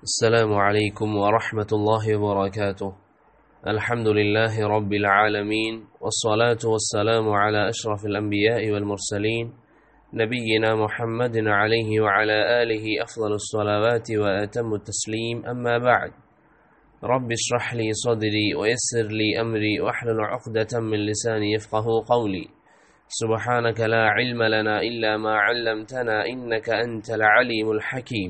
السلام عليكم ورحمة الله وبركاته الحمد لله رب العالمين والصلاة والسلام على أشرف الأنبياء والمرسلين نبينا محمد عليه وعلى آله أفضل الصلوات وأتم التسليم أما بعد رب اشرح لي صدري ويسر لي أمري واحلل عقدة من لساني يفقه قولي سبحانك لا علم لنا إلا ما علمتنا إنك أنت العليم الحكيم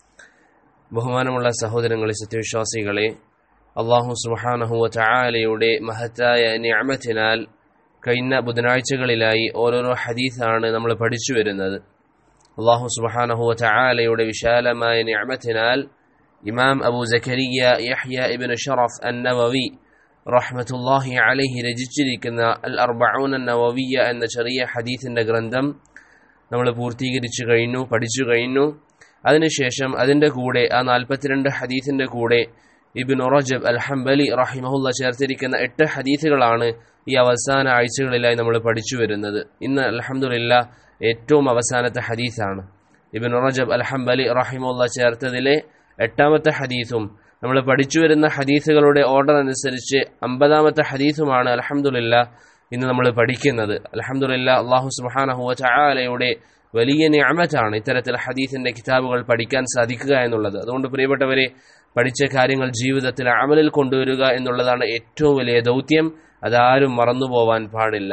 ബഹുമാനമുള്ള സഹോദരങ്ങളെ സത്യവിശ്വാസികളെ അള്ളാഹു സുബാനഹുവ ചായാലയുടെ മഹത്തായ ഞാമത്തിനാൽ കഴിഞ്ഞ ബുധനാഴ്ചകളിലായി ഓരോരോ ഹദീസാണ് നമ്മൾ പഠിച്ചു വരുന്നത് അള്ളാഹു സുബാനഹുവ ചായാലയുടെ വിശാലമായ ഞാമത്തിനാൽ ഇമാം അബൂ ജക്കരിയ യഹ്യ ഇബിൻ ഷറഫ് അൻ നവവി റഹ്മത്തുല്ലാഹി അലഹി രചിച്ചിരിക്കുന്ന അൽ അർബഊൻ അൻ നവവിയ എന്ന ചെറിയ ഹദീസിന്റെ ഗ്രന്ഥം നമ്മൾ പൂർത്തീകരിച്ചു കഴിഞ്ഞു പഠിച്ചു കഴിഞ്ഞു അതിനുശേഷം അതിൻ്റെ കൂടെ ആ നാൽപ്പത്തിരണ്ട് ഹദീസിൻ്റെ കൂടെ ഇബിൻ റജബ് അൽ ഹംബലി റഹിമഹുല്ല ചേർത്തിരിക്കുന്ന എട്ട് ഹദീസുകളാണ് ഈ അവസാന ആഴ്ചകളിലായി നമ്മൾ പഠിച്ചു വരുന്നത് ഇന്ന് അലഹമുല്ല ഏറ്റവും അവസാനത്തെ ഹദീസാണ് ഇബിൻ റജബ് അൽ ഹംബലി റഹിമുല്ല ചേർത്തതിലെ എട്ടാമത്തെ ഹദീസും നമ്മൾ പഠിച്ചു വരുന്ന ഹദീസുകളുടെ ഓർഡർ അനുസരിച്ച് അമ്പതാമത്തെ ഹദീസുമാണ് അലഹമുല്ല ഇന്ന് നമ്മൾ പഠിക്കുന്നത് അലഹമുല്ല അള്ളാഹു സുബാനഹുവ ചായാലയുടെ വലിയ ഞാമറ്റാണ് ഇത്തരത്തിൽ ഹദീസിന്റെ കിതാബുകൾ പഠിക്കാൻ സാധിക്കുക എന്നുള്ളത് അതുകൊണ്ട് പ്രിയപ്പെട്ടവരെ പഠിച്ച കാര്യങ്ങൾ ജീവിതത്തിൽ അമലിൽ കൊണ്ടുവരിക എന്നുള്ളതാണ് ഏറ്റവും വലിയ ദൗത്യം അതാരും മറന്നുപോവാൻ പാടില്ല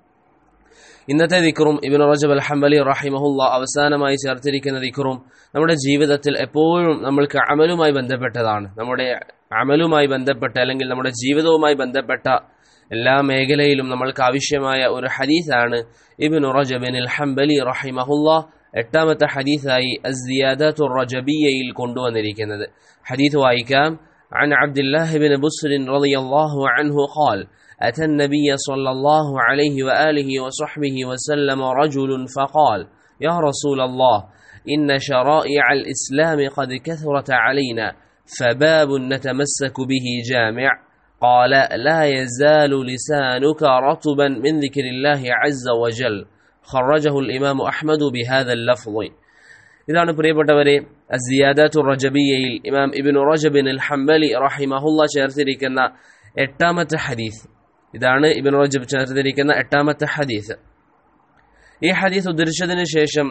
ഇന്നത്തെ ദിക്റും ഇബിൻ റജബ് അൽ ഹംബലി റഹിമഹുല്ല അവസാനമായി ചേർത്തിരിക്കുന്ന ദിക്റും നമ്മുടെ ജീവിതത്തിൽ എപ്പോഴും നമ്മൾക്ക് അമലുമായി ബന്ധപ്പെട്ടതാണ് നമ്മുടെ അമലുമായി ബന്ധപ്പെട്ട അല്ലെങ്കിൽ നമ്മുടെ ജീവിതവുമായി ബന്ധപ്പെട്ട എല്ലാ മേഖലയിലും നമ്മൾക്ക് ആവശ്യമായ ഒരു ഹദീസാണ് ഇബിൻ റജബിൻ അൽ ഹംബലി റഹിമഹുല്ല എട്ടാമത്തെ ഹദീസായി അസിയാദത്തു റജബിയയിൽ കൊണ്ടുവന്നിരിക്കുന്നത് ഹദീസ് വായിക്കാം عن عبد الله بن بسر رضي الله عنه قال أتى النبي صلى الله عليه وآله وصحبه وسلم رجل فقال يا رسول الله إن شرائع الإسلام قد كثرت علينا فباب نتمسك به جامع قال لا يزال لسانك رطبا من ذكر الله عز وجل خرجه الإمام أحمد بهذا اللفظ ഇതാണ് പ്രിയപ്പെട്ടവരെ അസിയാദത്തു റജബിയയിൽ ഇമാം ഇബിൻ റജബിൻ അൽ ഹംബലി റഹിമഹുല്ല ചേർത്തിരിക്കുന്ന എട്ടാമത്തെ ഹദീസ് ഇതാണ് ഇബിൻ റജബ് ചേർത്തിരിക്കുന്ന എട്ടാമത്തെ ഹദീസ് ഈ ഹദീസ് ഉദ്ധരിച്ചതിന് ശേഷം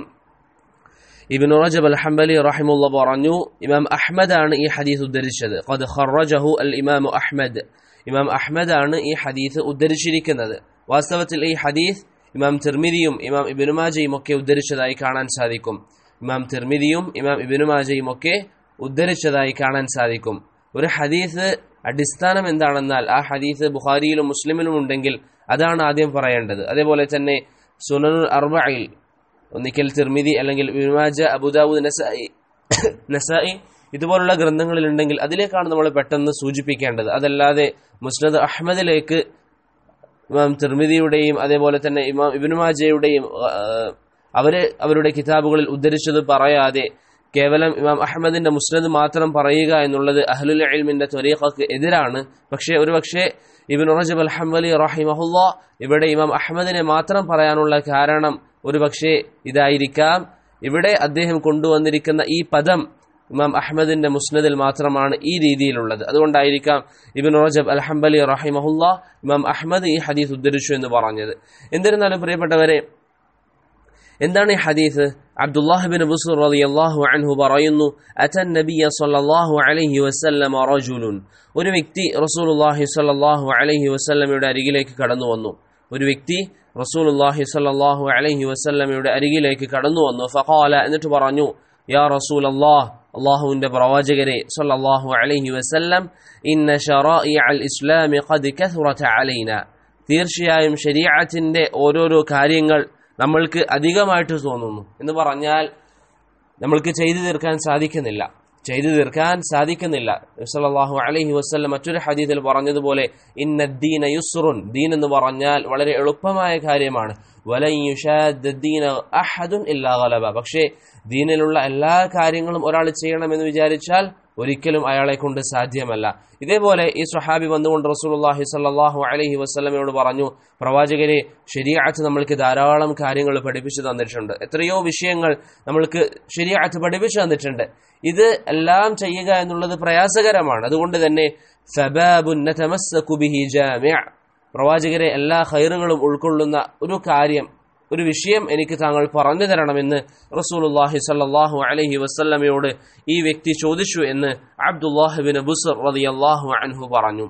ഇബിൻ റജബ് അൽ ഹംബലി റഹിമുള്ള പറഞ്ഞു ഇമാം അഹ്മദ് ആണ് ഈ ഹദീസ് ഉദ്ധരിച്ചത് ഖദ് ഖറജഹു അൽ ഇമാം അഹ്മദ് ഇമാം അഹ്മദ് ആണ് ഈ ഹദീസ് ഉദ്ധരിച്ചിരിക്കുന്നത് വാസ്തവത്തിൽ ഈ ഹദീസ് ഇമാം തിർമിദിയും ഇമാം ഇബിനുമാജയും ഒക്കെ ഉദ്ധരിച്ചതായി കാണാൻ സാധിക്കും ഇമാം തിർമിദിയും ഇമാം ഇബിനുമാജയും ഒക്കെ ഉദ്ധരിച്ചതായി കാണാൻ സാധിക്കും ഒരു ഹദീസ് അടിസ്ഥാനം എന്താണെന്നാൽ ആ ഹദീസ് ബുഖാരിയിലും മുസ്ലിമിലും ഉണ്ടെങ്കിൽ അതാണ് ആദ്യം പറയേണ്ടത് അതേപോലെ തന്നെ സുനനുൽ അർബയിൽ ഒന്നിക്കൽ തിർമിതി അല്ലെങ്കിൽ വിമാജ അബുദാബുദ് നസായി നസായി ഇതുപോലുള്ള ഗ്രന്ഥങ്ങളിൽ ഉണ്ടെങ്കിൽ അതിലേക്കാണ് നമ്മൾ പെട്ടെന്ന് സൂചിപ്പിക്കേണ്ടത് അതല്ലാതെ മുസ്നദ് അഹമ്മദിലേക്ക് ഇമാം തിർമിതിയുടെയും അതേപോലെ തന്നെ ഇമാം ഇബിനുമാജയുടെയും അവര് അവരുടെ കിതാബുകളിൽ ഉദ്ധരിച്ചത് പറയാതെ കേവലം ഇമാം അഹമ്മദിന്റെ മുസ്നദ് മാത്രം പറയുക എന്നുള്ളത് അഹ്ലുൽ ഇൽമിന്റെ ത്വരീഖക്ക് എതിരാണ് പക്ഷേ ഒരുപക്ഷെ ഇബിൻ റജബ് അൽ ഹംബലി റഹിമഹുല്ല ഇവിടെ ഇമാം അഹമ്മദിനെ മാത്രം പറയാനുള്ള കാരണം ഒരുപക്ഷെ ഇതായിരിക്കാം ഇവിടെ അദ്ദേഹം കൊണ്ടുവന്നിരിക്കുന്ന ഈ പദം ഇമാം അഹമ്മദിന്റെ മുസ്നദിൽ മാത്രമാണ് ഈ രീതിയിലുള്ളത് അതുകൊണ്ടായിരിക്കാം ഇബിൻ റജബ് അൽ ഹംബലി റഹിമഹുല്ല ഇമാം അഹമ്മദ് ഈ ഹദീസ് ഉദ്ധരിച്ചു എന്ന് പറഞ്ഞത് എന്നിരുന്നാലും പ്രിയപ്പെട്ടവരെ എന്താണ് ഈ ഹദീസ് അബ്ദുല്ലാഹിബിൻ ബുസൂർ റളിയല്ലാഹു അൻഹു പറയുന്നു അതൻ നബിയ സല്ലല്ലാഹു അലൈഹി വസല്ലം റജുലുൻ ഒരു വ്യക്തി റസൂലുള്ളാഹി സ്വല്ലല്ലാഹു അലൈഹി വസല്ലമയുടെ അരികിലേക്ക് കടന്നു വന്നു ഒരു വ്യക്തി റസൂലുള്ളാഹി സ്വല്ലല്ലാഹു അലൈഹി വസല്ലമയുടെ അരികിലേക്ക് കടന്നു വന്നു ഫഖാല എന്നിട്ട് പറഞ്ഞു യാ റസൂലല്ലാഹ് അള്ളാഹുവിന്റെ പ്രവാചകരെ സല്ലല്ലാഹു അലൈഹി വസല്ലം ഇന്ന ഷറാഇ അൽ ഇസ്ലാമി ഖദ് കഥുറത അലൈന തീർച്ചയായും ശരീഅത്തിന്റെ ഓരോരോ കാര്യങ്ങൾ നമ്മൾക്ക് അധികമായിട്ട് തോന്നുന്നു എന്ന് പറഞ്ഞാൽ നമ്മൾക്ക് ചെയ്തു തീർക്കാൻ സാധിക്കുന്നില്ല ചെയ്തു തീർക്കാൻ സാധിക്കുന്നില്ല സല്ലല്ലാഹു അലൈഹി വസല്ലം മറ്റൊരു ഹദീസിൽ പറഞ്ഞതുപോലെ ഇന്നദ്ദീന യുസ്റുൻ ദീൻ എന്ന് പറഞ്ഞാൽ വളരെ എളുപ്പമായ കാര്യമാണ് വലൻ യുഷാദ്ദീന അഹദുൻ ഇല്ലാ ഗലബ പക്ഷേ ദീനിലുള്ള എല്ലാ കാര്യങ്ങളും ഒരാൾ ചെയ്യണമെന്ന് വിചാരിച്ചാൽ ഒരിക്കലും അയാളെ കൊണ്ട് സാധ്യമല്ല ഇതേപോലെ ഈ സ്വഹാബി വന്നുകൊണ്ട് റസൂലുള്ളാഹി സ്വല്ലല്ലാഹു അലൈഹി വസല്ലമയോട് പറഞ്ഞു പ്രവാചകരെ ശരിയാത്ത് നമ്മൾക്ക് ധാരാളം കാര്യങ്ങൾ പഠിപ്പിച്ചു തന്നിട്ടുണ്ട് എത്രയോ വിഷയങ്ങൾ നമ്മൾക്ക് ശരിയാത്ത് പഠിപ്പിച്ചു തന്നിട്ടുണ്ട് ഇത് എല്ലാം ചെയ്യുക എന്നുള്ളത് പ്രയാസകരമാണ് അതുകൊണ്ട് തന്നെ സബാബുൻ നതമസ്സകു ബിഹി ജാമിഅ പ്രവാചകരെ എല്ലാ ഖൈറുകളും ഉൾക്കൊള്ളുന്ന ഒരു കാര്യം ഒരു വിഷയം എനിക്ക് താങ്കൾ പറഞ്ഞു തരണമെന്ന് റസൂലുള്ളാഹി സ്വല്ലല്ലാഹു അലൈഹി വസല്ലമയോട് ഈ വ്യക്തി ചോദിച്ചു എന്ന് അബ്ദുല്ലാഹിബിൻ ബുസർ റളിയല്ലാഹു അൻഹു പറഞ്ഞു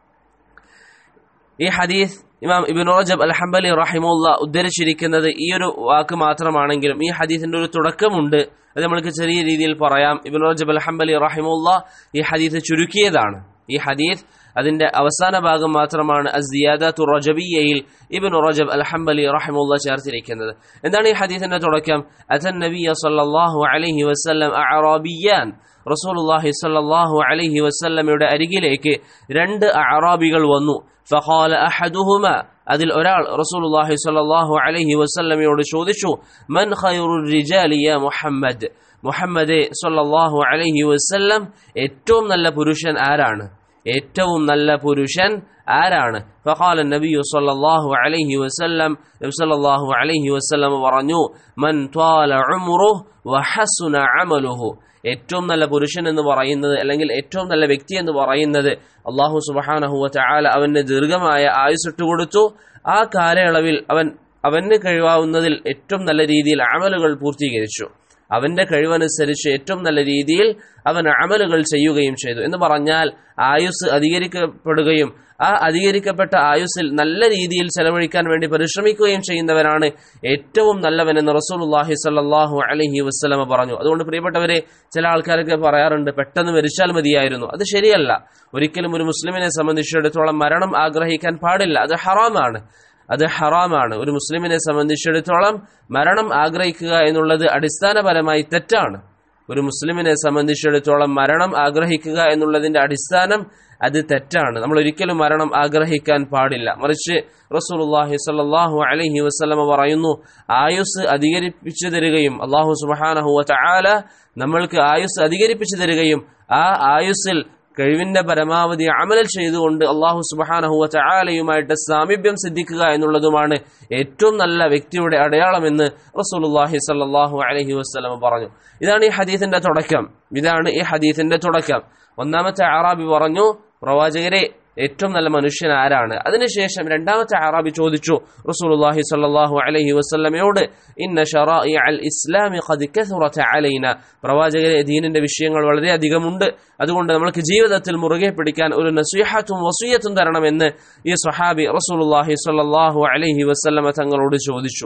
ഈ ഹദീസ് ഇമാം ഇബിൻ റജബ് അൽ ഹംബലി റഹിമുല്ല ഉദ്ധരിച്ചിരിക്കുന്നത് ഈ ഒരു വാക്ക് മാത്രമാണെങ്കിലും ഈ ഹദീസിന്റെ ഒരു തുടക്കമുണ്ട് അത് നമ്മൾക്ക് ചെറിയ രീതിയിൽ പറയാം ഇബിൻ റജബ് അൽ ഹംബലി റഹിമുല്ല ഈ ഹദീസ് ചുരുക്കിയതാണ് ഈ ഹദീസ് അതിന്റെ അവസാന ഭാഗം മാത്രമാണ് അസിയാദത്തു റജബിയയിൽ ഇബിൻ റജബ് അൽ ഹംബലി റഹിമുല്ല ചേർത്തിരിക്കുന്നത് എന്താണ് ഈ ഹദീസിന്റെ തുടക്കം അഥൻ നബിയ സല്ലല്ലാഹു അലൈഹി വസല്ലം അഅറാബിയാൻ റസൂലുള്ളാഹി സല്ലല്ലാഹു അലൈഹി വസല്ലമയുടെ അരികിലേക്ക് രണ്ട് അഅറാബികൾ വന്നു ഫഖാല അഹദുഹുമ അതിൽ ഒരാൾ റസൂലുള്ളാഹി സ്വല്ലല്ലാഹു അലൈഹി വസല്ലമയോട് ചോദിച്ചു മൻ ഖൈറുർ റിജാലി യാ മുഹമ്മദ് മുഹമ്മദെ സ്വല്ലല്ലാഹു അലൈഹി വസല്ലം ഏറ്റവും നല്ല പുരുഷൻ ആരാണ് ഏറ്റവും നല്ല പുരുഷൻ ആരാണ് ഫഖാല നബിയു സല്ലല്ലാഹു അലൈഹി വസല്ലം നബി സല്ലല്ലാഹു അലൈഹി വസല്ലം പറഞ്ഞു മൻ ത്വാല ഉംറുഹു വഹസുന അമലുഹു ഏറ്റവും നല്ല പുരുഷൻ എന്ന് പറയുന്നത് അല്ലെങ്കിൽ ഏറ്റവും നല്ല വ്യക്തി എന്ന് പറയുന്നത് അള്ളാഹു സുബഹാനഹുവ ചാല അവന് ദീർഘമായ ആയുസിട്ട് കൊടുത്തു ആ കാലയളവിൽ അവൻ അവന് കഴിവാവുന്നതിൽ ഏറ്റവും നല്ല രീതിയിൽ അമലുകൾ പൂർത്തീകരിച്ചു അവന്റെ കഴിവനുസരിച്ച് ഏറ്റവും നല്ല രീതിയിൽ അവൻ അമലുകൾ ചെയ്യുകയും ചെയ്തു എന്ന് പറഞ്ഞാൽ ആയുസ് അധികരിക്കപ്പെടുകയും ആ അധികരിക്കപ്പെട്ട ആയുസ്സിൽ നല്ല രീതിയിൽ ചെലവഴിക്കാൻ വേണ്ടി പരിശ്രമിക്കുകയും ചെയ്യുന്നവരാണ് ഏറ്റവും നല്ലവനെന്ന് റസൂലുള്ളാഹി സ്വല്ലല്ലാഹു അലൈഹി വസ്ലമ പറഞ്ഞു അതുകൊണ്ട് പ്രിയപ്പെട്ടവരെ ചില ആൾക്കാരൊക്കെ പറയാറുണ്ട് പെട്ടെന്ന് മരിച്ചാൽ മതിയായിരുന്നു അത് ശരിയല്ല ഒരിക്കലും ഒരു മുസ്ലിമിനെ സംബന്ധിച്ചിടത്തോളം മരണം ആഗ്രഹിക്കാൻ പാടില്ല അത് ഹറാമാണ് അത് ഹറാമാണ് ഒരു മുസ്ലിമിനെ സംബന്ധിച്ചിടത്തോളം മരണം ആഗ്രഹിക്കുക എന്നുള്ളത് അടിസ്ഥാനപരമായി തെറ്റാണ് ഒരു മുസ്ലിമിനെ സംബന്ധിച്ചിടത്തോളം മരണം ആഗ്രഹിക്കുക എന്നുള്ളതിന്റെ അടിസ്ഥാനം അത് തെറ്റാണ് നമ്മൾ ഒരിക്കലും മരണം ആഗ്രഹിക്കാൻ പാടില്ല മറിച്ച് റസൂലുള്ളാഹി സ്വല്ലല്ലാഹു അലൈഹി വസല്ലമ പറയുന്നു ആയുസ് അധികരിപ്പിച്ചു തരികയും അള്ളാഹു സുബ്ഹാനഹു വതആല നമ്മൾക്ക് ആയുസ് അധികരിപ്പിച്ചു തരികയും ആ ആയുസ്സിൽ കഴിവിന്റെ പരമാവധി അമലൽ ചെയ്തുകൊണ്ട് അള്ളാഹു സുബഹാനഹുവ ചായാലയുമായിട്ട് സാമീപ്യം സിദ്ധിക്കുക എന്നുള്ളതുമാണ് ഏറ്റവും നല്ല വ്യക്തിയുടെ അടയാളമെന്ന് റസൂലുള്ളാഹി സല്ലാഹു അലഹി വസ്ലം പറഞ്ഞു ഇതാണ് ഈ ഹദീസിന്റെ തുടക്കം ഇതാണ് ഈ ഹദീസിന്റെ തുടക്കം ഒന്നാമത്തെ ആറാബി പറഞ്ഞു പ്രവാചകരെ ഏറ്റവും നല്ല മനുഷ്യൻ ആരാണ് അതിനുശേഷം രണ്ടാമത്തെ ആറാബി ചോദിച്ചു റസൂലുള്ളാഹി സ്വല്ലല്ലാഹു അലൈഹി വസല്ലമയോട് ഇന്ന ഷറാഇ അൽ ഇസ്ലാമി ഖദ് കഥറത അലൈന പ്രവാചകരെ ദീനിന്റെ വിഷയങ്ങൾ വളരെ അധികമുണ്ട് അതുകൊണ്ട് നമ്മൾക്ക് ജീവിതത്തിൽ മുറുകെ പിടിക്കാൻ ഒരു നസീഹത്തും വസീയത്തും തരണമെന്ന് ഈ സ്വഹാബി റസൂലുള്ളാഹി സ്വല്ലല്ലാഹു അലൈഹി വസല്ലമ തങ്ങളോട് ചോദിച്ചു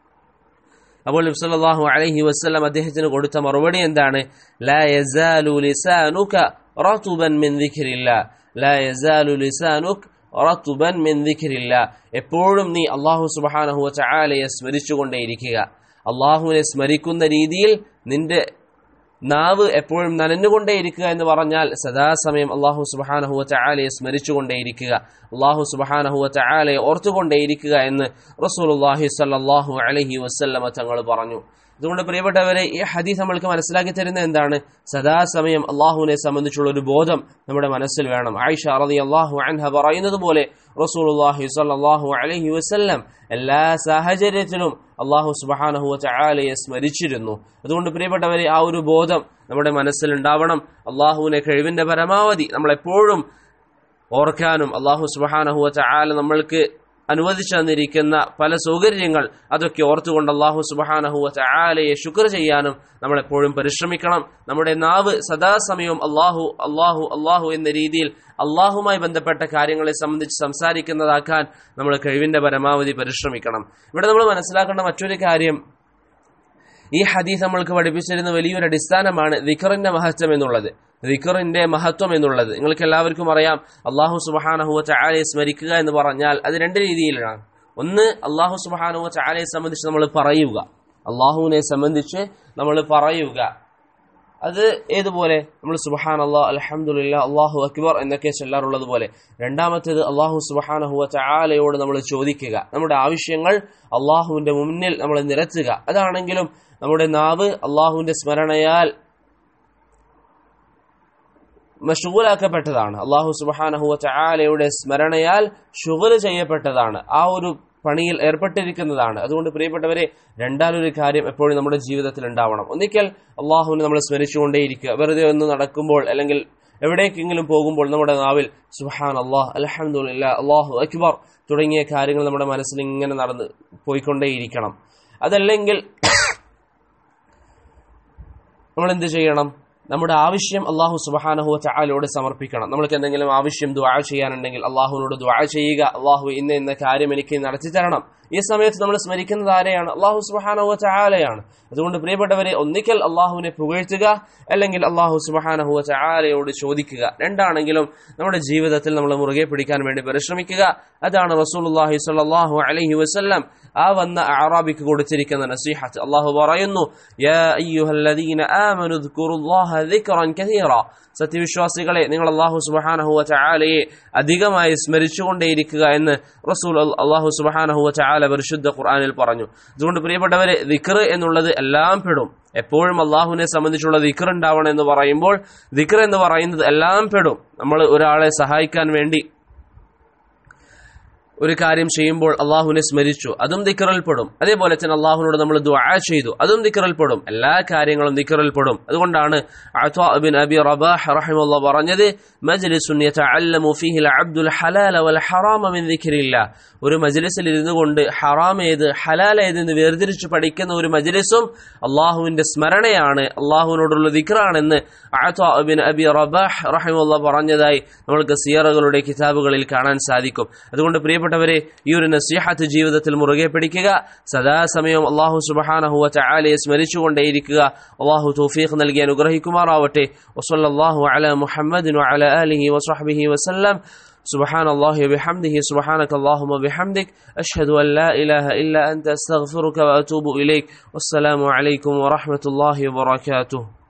അപ്പോൾ നബ്സല്ലാഹു അലൈഹി വസ്ലം അദ്ദേഹത്തിന് കൊടുത്ത മറുപടി എന്താണ് ലാ യസാലു ലിസാനുക റതുബൻ മിൻ ദിക്രില്ലാ ലാ യസാലു ലിസാനുക് റതുബൻ മിൻ ദിക്രില്ലാ എപ്പോഴും നീ അള്ളാഹു സുബ്ഹാനഹു വതആലയെ സ്മരിച്ചുകൊണ്ടേയിരിക്കുക അള്ളാഹുവിനെ സ്മരിക്കുന്ന രീതിയിൽ നിന്റെ നാവ് എപ്പോഴും നനഞ്ഞുകൊണ്ടേയിരിക്കുക എന്ന് പറഞ്ഞാൽ സദാസമയം അള്ളാഹു സുബഹാനഹുവ ചായാലയെ സ്മരിച്ചുകൊണ്ടേയിരിക്കുക അള്ളാഹു സുബഹാനഹുവ ചായാലയെ ഓർത്തുകൊണ്ടേയിരിക്കുക എന്ന് റസൂലുള്ളാഹി സല്ലല്ലാഹു അലൈഹി വസല്ലമ തങ്ങൾ പറഞ്ഞു അതുകൊണ്ട് പ്രിയപ്പെട്ടവരെ ഈ ഹദീസ് നമ്മൾക്ക് മനസ്സിലാക്കി തരുന്ന എന്താണ് സദാസമയം അള്ളാഹുവിനെ സംബന്ധിച്ചുള്ള ഒരു ബോധം നമ്മുടെ മനസ്സിൽ വേണം ആയിഷ റതി അള്ളാഹു അൻഹ പറയുന്നത് പോലെ റസൂലുള്ളാഹി സ്വല്ലല്ലാഹു അലൈഹി വസല്ലം എല്ലാ സാഹചര്യത്തിലും അള്ളാഹു സുബഹാനഹു ചായാലയെ സ്മരിച്ചിരുന്നു അതുകൊണ്ട് പ്രിയപ്പെട്ടവരെ ആ ഒരു ബോധം നമ്മുടെ മനസ്സിൽ ഉണ്ടാവണം അള്ളാഹുവിനെ കഴിവിന്റെ പരമാവധി നമ്മൾ എപ്പോഴും ഓർക്കാനും അള്ളാഹു സുബഹാനഹു ചായാല നമ്മൾക്ക് അനുവദിച്ചു തന്നിരിക്കുന്ന പല സൗകര്യങ്ങൾ അതൊക്കെ ഓർത്തുകൊണ്ട് അള്ളാഹു സുബഹാനഹുവ ചായാലയെ ശുക്ർ ചെയ്യാനും നമ്മൾ എപ്പോഴും പരിശ്രമിക്കണം നമ്മുടെ നാവ് സദാസമയവും അള്ളാഹു അള്ളാഹു അള്ളാഹു എന്ന രീതിയിൽ അള്ളാഹുമായി ബന്ധപ്പെട്ട കാര്യങ്ങളെ സംബന്ധിച്ച് സംസാരിക്കുന്നതാക്കാൻ നമ്മൾ കഴിവിന്റെ പരമാവധി പരിശ്രമിക്കണം ഇവിടെ നമ്മൾ മനസ്സിലാക്കേണ്ട മറ്റൊരു കാര്യം ഈ ഹദീസ് നമ്മൾക്ക് പഠിപ്പിച്ചിരുന്ന വലിയൊരു അടിസ്ഥാനമാണ് ദിഖറിന്റെ മഹത്വം എന്നുള്ളത് ദിഖറിന്റെ മഹത്വം എന്നുള്ളത് നിങ്ങൾക്ക് എല്ലാവർക്കും അറിയാം അള്ളാഹു സുബഹാനഹുവ ചാലയെ സ്മരിക്കുക എന്ന് പറഞ്ഞാൽ അത് രണ്ട് രീതിയിലാണ് ഒന്ന് അള്ളാഹു സുബഹാനുവ ചാലയെ സംബന്ധിച്ച് നമ്മൾ പറയുക അള്ളാഹുവിനെ സംബന്ധിച്ച് നമ്മൾ പറയുക അത് ഏതുപോലെ നമ്മൾ സുബഹാൻ അള്ളാഹ് അലഹമുല്ല അള്ളാഹു അക്ബർ എന്നൊക്കെ ചൊല്ലാറുള്ളത് പോലെ രണ്ടാമത്തേത് അള്ളാഹു സുബഹാനഹുവ ചാലയോട് നമ്മൾ ചോദിക്കുക നമ്മുടെ ആവശ്യങ്ങൾ അള്ളാഹുവിന്റെ മുന്നിൽ നമ്മൾ നിരത്തുക അതാണെങ്കിലും നമ്മുടെ നാവ് അള്ളാഹുവിന്റെ സ്മരണയാൽ മഷൂലാക്കപ്പെട്ടതാണ് അള്ളാഹു സുബാനഹുവ ചാലയുടെ സ്മരണയാൽ ഷുഗൽ ചെയ്യപ്പെട്ടതാണ് ആ ഒരു പണിയിൽ ഏർപ്പെട്ടിരിക്കുന്നതാണ് അതുകൊണ്ട് പ്രിയപ്പെട്ടവരെ രണ്ടാലൊരു കാര്യം എപ്പോഴും നമ്മുടെ ജീവിതത്തിൽ ഉണ്ടാവണം ഒന്നിക്കൽ അള്ളാഹുവിനെ നമ്മൾ സ്മരിച്ചുകൊണ്ടേയിരിക്കുക വെറുതെ ഒന്ന് നടക്കുമ്പോൾ അല്ലെങ്കിൽ എവിടേക്കെങ്കിലും പോകുമ്പോൾ നമ്മുടെ നാവിൽ സുഹാൻ അള്ളാഹ് അലഹമുല്ല അള്ളാഹു അക്ബർ തുടങ്ങിയ കാര്യങ്ങൾ നമ്മുടെ മനസ്സിൽ ഇങ്ങനെ നടന്ന് പോയിക്കൊണ്ടേയിരിക്കണം അതല്ലെങ്കിൽ നമ്മൾ എന്ത് ചെയ്യണം നമ്മുടെ ആവശ്യം അള്ളാഹു സുബഹാനഹു ചാലോട് സമർപ്പിക്കണം നമ്മൾക്ക് എന്തെങ്കിലും ആവശ്യം ദ്വാ ചെയ്യാനുണ്ടെങ്കിൽ അള്ളാഹുവിനോട് ദ്വാ ചെയ്യുക അള്ളാഹു ഇന്ന ഇന്ന കാര്യം എനിക്ക് നടത്തി തരണം ഈ സമയത്ത് നമ്മൾ സ്മരിക്കുന്നത് ആരെയാണ് അള്ളാഹു സുബഹാനഹു ചാലയാണ് അതുകൊണ്ട് പ്രിയപ്പെട്ടവരെ ഒന്നിക്കൽ അള്ളാഹുവിനെ പുകഴ്ത്തുക അല്ലെങ്കിൽ അള്ളാഹു സുബഹാനഹു ചാലയോട് ചോദിക്കുക രണ്ടാണെങ്കിലും നമ്മുടെ ജീവിതത്തിൽ നമ്മൾ മുറുകെ പിടിക്കാൻ വേണ്ടി പരിശ്രമിക്കുക അതാണ് റസൂലുള്ളാഹി സ്വല്ലല്ലാഹു അലൈഹി വസല്ലം ആ വന്ന അറാബിക്ക് കൊടുത്തിരിക്കുന്ന നസീഹത്ത് അള്ളാഹു പറയുന്നു യാ അയ്യുഹല്ലദീന ആമനു ദ്കുറുല്ലാഹ ദിക്റൻ കസീറ സത്യവിശ്വാസികളെ നിങ്ങൾ അള്ളാഹു സുബഹാനഹുവ ചാലയെ അധികമായി സ്മരിച്ചുകൊണ്ടേയിരിക്കുക എന്ന് റസൂൽ അള്ളാഹു സുബഹാനഹുവ ചാല പരിശുദ്ധ ഖുർആനിൽ പറഞ്ഞു അതുകൊണ്ട് പ്രിയപ്പെട്ടവരെ ദിക്ർ എന്നുള്ളത് എല്ലാം പെടും എപ്പോഴും അള്ളാഹുവിനെ സംബന്ധിച്ചുള്ള ദിക്ർ ഉണ്ടാവണം എന്ന് പറയുമ്പോൾ ദിക്ർ എന്ന് പറയുന്നത് എല്ലാം പെടും നമ്മൾ ഒരാളെ സഹായിക്കാൻ വേണ്ടി ഒരു കാര്യം ചെയ്യുമ്പോൾ അള്ളാഹുവിനെ സ്മരിച്ചു അതും ദിക്കറിൽപ്പെടും അതേപോലെ തന്നെ അള്ളാഹുവിനോട് നമ്മൾ ദുആ ചെയ്തു അതും ദിക്കറിൽപ്പെടും എല്ലാ കാര്യങ്ങളും ദിക്കറിൽപ്പെടും അതുകൊണ്ടാണ് ബിൻ അബി റബാഹ് റഹിമുള്ള പറഞ്ഞത് മജ്ലിസുൻ യതഅല്ലമു ഫീഹിൽ അബ്ദുൽ ഹലാല വൽ ഹറാമ മിൻ ദിക്രില്ലാ ഒരു മജ്ലിസിൽ ഇരുന്നു കൊണ്ട് ഹറാം ഏത് ഹലാൽ ഏതെന്ന് വേർതിരിച്ച് പഠിക്കുന്ന ഒരു മജ്ലിസും അള്ളാഹുവിന്റെ സ്മരണയാണ് അള്ളാഹുവിനോടുള്ള ദിക്റാണെന്ന് ബിൻ അബി റബാഹ് റഹിമുള്ള പറഞ്ഞതായി നമ്മൾക്ക് സിയറുകളുടെ കിതാബുകളിൽ കാണാൻ സാധിക്കും അതുകൊണ്ട് പ്രിയപ്പെട്ട പ്രിയപ്പെട്ടവരെ ഈ ഒരു നസീഹത്ത് ജീവിതത്തിൽ മുറുകെ പിടിക്കുക സദാസമയം അള്ളാഹു സുബഹാനഹുവ ചാലയെ സ്മരിച്ചുകൊണ്ടേയിരിക്കുക അള്ളാഹു തൗഫീഖ് നൽകി അനുഗ്രഹിക്കുമാറാവട്ടെ വസല്ലല്ലാഹു അല മുഹമ്മദിൻ വഅല ആലിഹി വസഹ്ബിഹി വസല്ലം سبحان الله وبحمده سبحانك اللهم وبحمدك أشهد أن لا إله إلا أنت أستغفرك وأتوب إليك والسلام عليكم ورحمة الله وبركاته